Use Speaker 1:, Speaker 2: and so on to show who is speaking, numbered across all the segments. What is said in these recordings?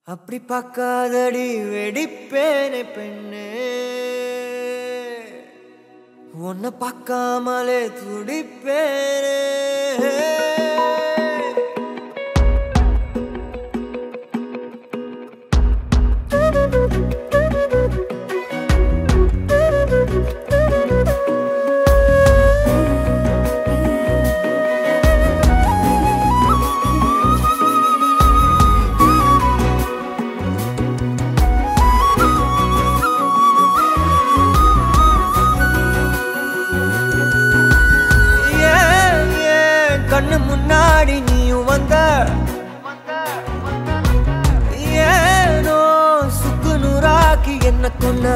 Speaker 1: அப்படி பார்க்காதடி வெடிப்பேனே பெண்ணே உன்னை பார்க்காமலே துடிப்பேனே ஏன், ஏன் கண்ணு முன்னாடி நீயும் வந்த ஏனோ சுக்கு நூறாக்கி என்ன கொன்ன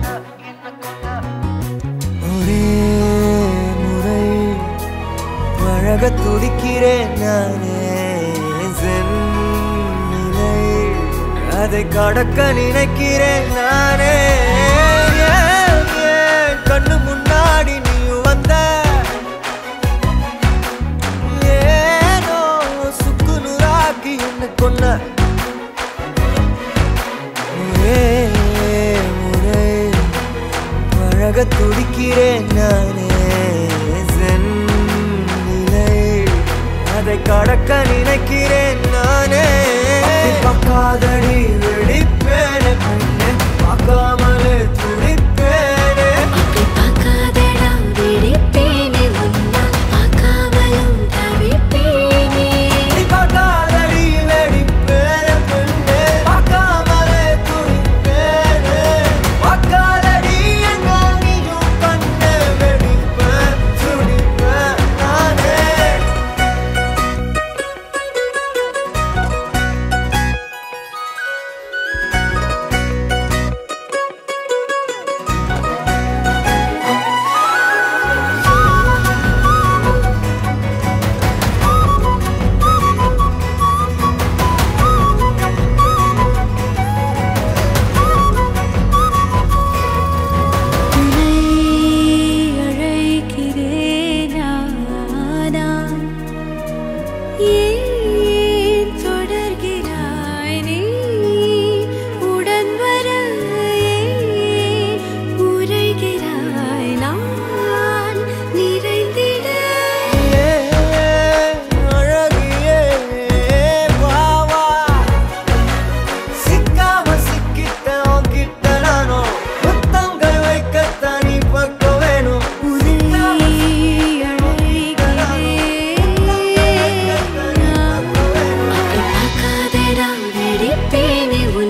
Speaker 1: ஒரே முறை பழக துடிக்கிறேன் நானே சென்னிலை அதை கடக்க நினைக்கிறேன் நானே ஏன், ஏன் கண்ணு முன்னாடி நீயும் வந்த ஏனோ சுக்கு நூறாக்கி என்ன கொன்ன ஒரே முறை பழக துடிக்கிறேன் நானே சென்னிலை அதை கடக்க நினைக்கிறேன் நானே அப்படி பார்க்காதடி வெடிப்பேனே பெண்ணே பார்க்காமலே துடிப்பேனே
Speaker 2: அப்படி பார்க்காதடா வெடிப்பேனே உன்னை பார்க்காமலும் தவிப்பேனே
Speaker 1: நீ பார்க்காதடி வெடிப்பேனே பெண்ணே பார்க்காமலே துடிப்பேனே பார்க்காதடி எங்க நீயும் கண்ணே வெடிப்பேன் துடிப்பேன் நானே
Speaker 2: உன்னை அழைக்கிறேன் நான். ஏன் தொடர்கிறாய் நீ? உடன் வர ஏன் உரைகிறாய் நான் நிறைந்திட
Speaker 1: அழகியே பாவா சிக்காம சிக்கிட்ட உன்கிட்ட நானும் புத்தங்கள் வைக்கத்தான் நீ பக்க வேணும்
Speaker 2: உன்னை அழைக்கிறேன் நான். அப்படி பார்க்காதடா வெடிப்பேனே உன்னை